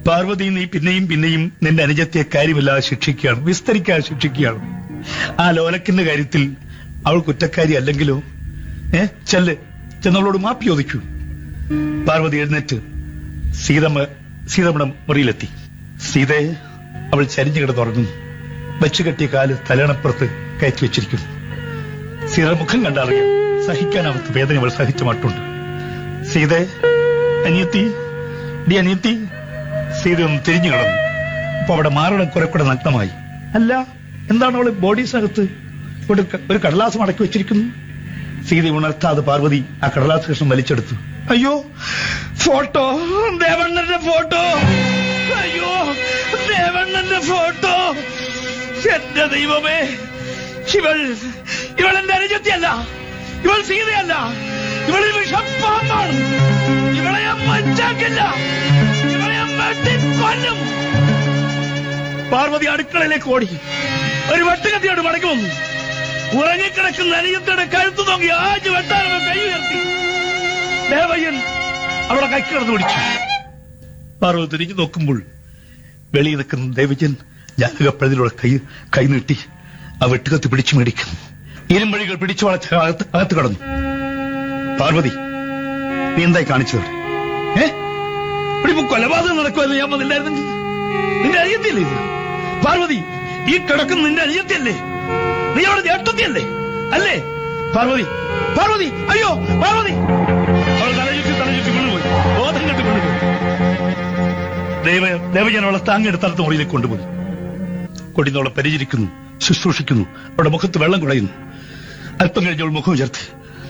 പാർവതി നീ പിന്നെയും പിന്നെയും നിന്റെ അനുജത്തെ കാര്യമില്ലാതെ ശിക്ഷിക്കുകയാണ് വിസ്തരിക്കാതെ ശിക്ഷിക്കുകയാണ് ആ ലോലക്കിന്റെ കാര്യത്തിൽ അവൾ കുറ്റക്കാരി അല്ലെങ്കിലോ ഏ ചെല്ല് ചെന്നവളോട് മാപ്പി ചോദിക്കൂ പാർവതി എഴുന്നേറ്റ് സീതമ്മ സീതമ്മയുടെ മുറിയിലെത്തി സീതയെ അവൾ ചരിഞ്ഞു കിടന്നുറങ്ങുന്നു വെച്ചു കെട്ടിയ കാല് തലയണപ്പുറത്ത് കയറ്റി വെച്ചിരിക്കുന്നു സീത മുഖം കണ്ടറിയാം സഹിക്കാനാവാത്ത വേദന അവൾ സഹിച്ച മട്ടുണ്ട് സീതേ അനിയത്തി ഡി അനിയത്തി സീത ഒന്ന് തിരിഞ്ഞു കിടന്നു അപ്പൊ അവിടെ മാറണം കുറെ കൂടെ നഗ്നമായി അല്ല എന്താണ് അവള് ബോഡീസിനകത്ത് ഒരു ക- ഒരു കടലാസ് മടക്കി വെച്ചിരിക്കുന്നു സീത ഉണർത്താതെ പാർവതി ആ കടലാസ് കൃഷ്ണൻ വലിച്ചെടുത്തു അയ്യോ ഫോട്ടോ ദേവണ്ണന്റെ ഫോട്ടോ അയ്യോ ദേവണ്ണന്റെ ഫോട്ടോ എന്റെ ദൈവമേ ഇവൾ ഇവൾ എന്റെ അനുജത്തിയല്ല ഇവൾ സീതയല്ല ഇവൾ വിഷപ്പാമ്പാണ് ഇവളെ ഞാൻ മഞ്ചാക്കില്ല ഇവളെ ഞാൻ വെട്ടിക്കൊല്ലും പാർവതി അടുക്കളയിലേക്ക് ഓടി ഒരു വെട്ടുകത്തിയോട് മടങ്ങി വന്നു ഉറങ്ങിക്കിടക്കുന്ന അനുജത്തിയുടെ കഴുത്തു നോക്കി ആജ് വെട്ടാനവൻ കൈ ഉയർത്തി ദേവയ്യൻ അവളെ കൈ കിടന്നു പിടിച്ചു പാർവതി തിരിഞ്ഞു നോക്കുമ്പോൾ വെളിയിൽ നിൽക്കുന്ന ദേവജൻ ജാലകപ്പഴുതിലൂടെ കൈ കൈ നീട്ടി ആ വെട്ടുകത്തി പിടിച്ചു മേടിക്കുന്നു ഇരുമ്പഴികൾ പിടിച്ചു വളച്ച് അകത്ത് അകത്ത് കടന്നു പാർവതി നീ എന്തായി കാണിച്ചത് ഏ ഇവിടെ ഇപ്പൊ കൊലപാതകം നടക്കുമല്ലോ ഞാൻ വന്നില്ലായിരുന്നെങ്കിൽ നിന്റെ അനിയത്തിയല്ലേ ഇത് പാർവതി ഈ കിടക്കുന്ന നിന്റെ അനിയത്തിയല്ലേ നീ അവിടെ ചേട്ടത്തിയല്ലേ അല്ലേ പാർവതി പാർവതി അയ്യോ പാർവതി അവൾ തലചുറ്റി തലചുറ്റി കൊണ്ടുപോയി ബോധം കെട്ട് കൊണ്ടുപോയി ദേവ ദേവജൻ അവളെ താങ്ങിയെടുത്തടുത്ത മുറിയിലേക്ക് കൊണ്ടുപോയി കൊടിന്നവളെ പരിചരിക്കുന്നു ശുശ്രൂഷിക്കുന്നു അവളുടെ മുഖത്ത് വെള്ളം കുടയുന്നു അല്പം കഴിഞ്ഞ് അവൾ മുഖം ഉയർത്തി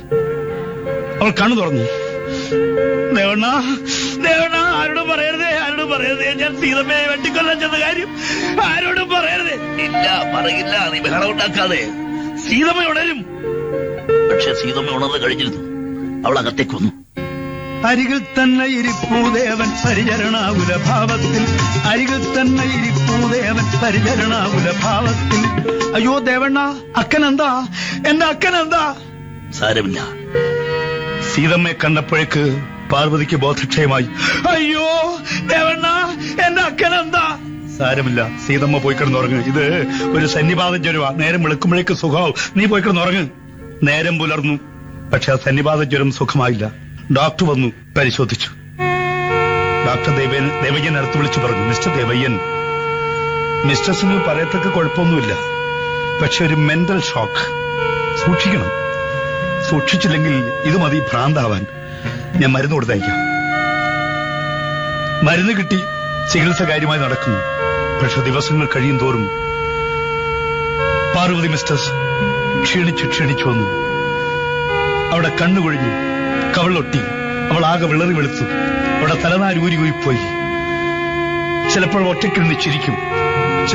അവൾ കണ്ണു തുറന്നു ദേവണ്ണ ദേവണ്ണ ആരോടും പറയരുതേ ആരോടും പറയരുതേ ഞാൻ സീതമ്മയെ വെട്ടിക്കൊല്ലാൻ ചെന്ന കാര്യം ആരോടും പറയരുതേ ഇല്ല പറയില്ല നീ ബഹളം ഉണ്ടാക്കാതെ സീതമ്മ ഉണരും പക്ഷെ സീതമ്മ ഉണർന്നു കഴിഞ്ഞിരുന്നു അവൾ അകത്തേക്ക് വന്നു അരികിൽ തന്നെ ഇരിപ്പൂദേവൻ പരിചരണാകുല ഭാവത്തിൽ അരികിൽ തന്നെ ഇരിപ്പൂദേവൻ പരിചരണാകുല ഭാവത്തിൽ അയ്യോ ദേവണ്ണ അക്കനെന്താ എന്റെ അക്കനെന്താ സാരമില്ല സീതമ്മയെ കണ്ടപ്പോഴേക്ക് പാർവതിക്ക് ബോധക്ഷയമായി അയ്യോ ദേവണ്ണ എന്റെ അക്കനെന്താ സാരമില്ല സീതമ്മ പോയി കിടന്നുറങ്ങ് ഇത് ഒരു സന്നിപാത ജ്വരവാ നേരം വെളുക്കുമ്പോഴേക്ക് സുഖമാവും നീ പോയി കിടന്നുറങ്ങ് നേരം പുലർന്നു പക്ഷെ ആ സന്നിപാത ജ്വരം സുഖമായില്ല ഡോക്ടർ വന്നു പരിശോധിച്ചു ഡോക്ടർ ദേവൻ ദേവയ്യൻ അടുത്ത് വിളിച്ചു പറഞ്ഞു മിസ്റ്റർ ദേവയ്യൻ മിസ്റ്റേഴ്സിന് പറയത്തക്ക കുഴപ്പമൊന്നുമില്ല പക്ഷെ ഒരു മെന്റൽ ഷോക്ക് സൂക്ഷിക്കണം സൂക്ഷിച്ചില്ലെങ്കിൽ ഇത് മതി ഭ്രാന്താവാൻ ഞാൻ മരുന്ന് കൊടുത്തയക്കാം മരുന്ന് കിട്ടി ചികിത്സ കാര്യമായി നടക്കുന്നു പക്ഷെ ദിവസങ്ങൾ കഴിയും തോറും പാർവതി മിസ്റ്റേഴ്സ് ക്ഷീണിച്ചു ക്ഷീണിച്ചു വന്നു അവിടെ കണ്ണുകൊഴിഞ്ഞു കവളൊട്ടി അവൾ ആകെ വിളറി വെളുത്തു അവിടെ തലനാരി ഊരി ഊരിപ്പോയി ചിലപ്പോൾ ഒറ്റയ്ക്കിരുന്ന് ചിരിക്കും